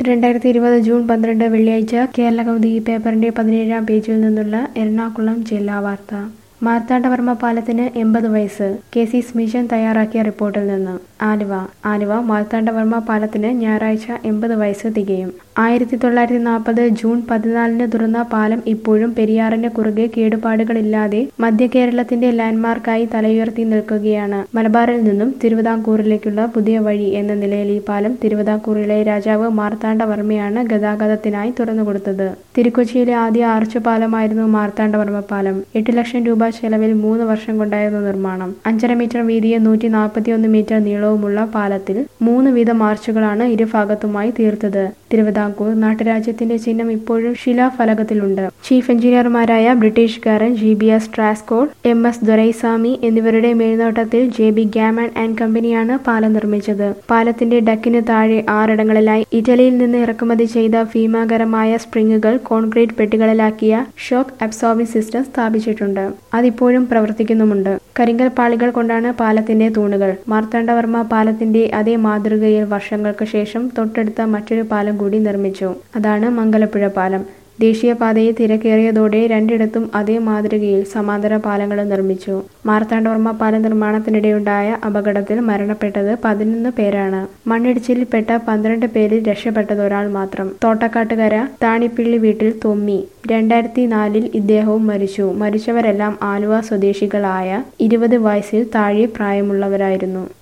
രണ്ടായിരത്തി ഇരുപത് ജൂൺ പന്ത്രണ്ട് വെള്ളിയാഴ്ച കേരള കൗമുദി പേപ്പറിന്റെ പതിനേഴാം പേജിൽ നിന്നുള്ള എറണാകുളം ജില്ലാ വാർത്ത മാർത്താണ്ഡവർമ്മ പാലത്തിന് എൺപത് വയസ്സ് കെ സി സ്മിഷൻ തയ്യാറാക്കിയ റിപ്പോർട്ടിൽ നിന്ന് ആലുവ ആലുവ മാർത്താണ്ഡവർമ്മ പാലത്തിന് ഞായറാഴ്ച എൺപത് വയസ്സ് തികയും ആയിരത്തി തൊള്ളായിരത്തി നാൽപ്പത് ജൂൺ പതിനാലിന് തുറന്ന പാലം ഇപ്പോഴും പെരിയാറിന് കുറുകെ കേടുപാടുകളില്ലാതെ മധ്യ കേരളത്തിന്റെ ലാൻഡ്മാർക്കായി തലയുയർത്തി നിൽക്കുകയാണ് മലബാറിൽ നിന്നും തിരുവിതാംകൂറിലേക്കുള്ള പുതിയ വഴി എന്ന നിലയിൽ ഈ പാലം തിരുവിതാംകൂറിലെ രാജാവ് മാർത്താണ്ഡവർമ്മയാണ് ഗതാഗതത്തിനായി തുറന്നുകൊടുത്തത് തിരുക്കൊച്ചിയിലെ ആദ്യ ആർച്ച് പാലമായിരുന്നു മാർത്താണ്ഡവർമ്മ പാലം എട്ട് ലക്ഷം രൂപ ചെലവിൽ മൂന്ന് വർഷം കൊണ്ടായിരുന്നു നിർമ്മാണം അഞ്ചര മീറ്റർ വീതിയും നൂറ്റി നാൽപ്പത്തിയൊന്ന് മീറ്റർ നീളവുമുള്ള പാലത്തിൽ മൂന്ന് വീതം ആർച്ചുകളാണ് ഇരുഭാഗത്തുമായി തീർത്തത് തിരുവിതാംകൂർ നാട്ടുരാജ്യത്തിന്റെ ചിഹ്നം ഇപ്പോഴും ശിലാഫലകത്തിലുണ്ട് ചീഫ് എഞ്ചിനീയർമാരായ ബ്രിട്ടീഷുകാരൻ G B S Trascode M S Doraiswamy എന്നിവരുടെ മേൽനോട്ടത്തിൽ ജെ ബി ഗാമൺ ആൻഡ് കമ്പനിയാണ് പാലം നിർമ്മിച്ചത് പാലത്തിന്റെ ഡക്കിന് താഴെ ആറിടങ്ങളിലായി ഇറ്റലിയിൽ നിന്ന് ഇറക്കുമതി ചെയ്ത ഭീമാകരമായ സ്പ്രിങ്ങുകൾ കോൺക്രീറ്റ് പെട്ടികളിലാക്കിയ ഷോക്ക് അബ്സോർബിംഗ് സിസ്റ്റം സ്ഥാപിച്ചിട്ടുണ്ട് അതിപ്പോഴും പ്രവർത്തിക്കുന്നുമുണ്ട് കരിങ്കൽ പാളികൾ കൊണ്ടാണ് പാലത്തിന്റെ തൂണുകൾ മാർത്താണ്ഡവർമ്മ പാലത്തിന്റെ അതേ മാതൃകയിൽ വർഷങ്ങൾക്ക് ശേഷം തൊട്ടടുത്ത മറ്റൊരു പാലം കൂടി നിർമ്മിച്ചു അതാണ് മംഗലപ്പുഴ പാലം ദേശീയപാതയിൽ തിരക്കേറിയതോടെ രണ്ടിടത്തും അതേ മാതൃകയിൽ സമാന്തര പാലങ്ങൾ നിർമ്മിച്ചു മാർത്താണ്ഡവർമ്മ പാലം നിർമ്മാണത്തിനിടെയുണ്ടായ അപകടത്തിൽ മരണപ്പെട്ടത് പതിനൊന്ന് പേരാണ് മണ്ണിടിച്ചിലിൽപ്പെട്ട പന്ത്രണ്ട് പേരിൽ രക്ഷപ്പെട്ടത് ഒരാൾ മാത്രം തോട്ടക്കാട്ടുകര താണിപ്പിള്ളി വീട്ടിൽ തൊമ്മി രണ്ടായിരത്തി നാലിൽ ഇദ്ദേഹവും മരിച്ചു മരിച്ചവരെല്ലാം ആലുവ സ്വദേശികളായ ഇരുപത് വയസ്സിൽ താഴെ പ്രായമുള്ളവരായിരുന്നു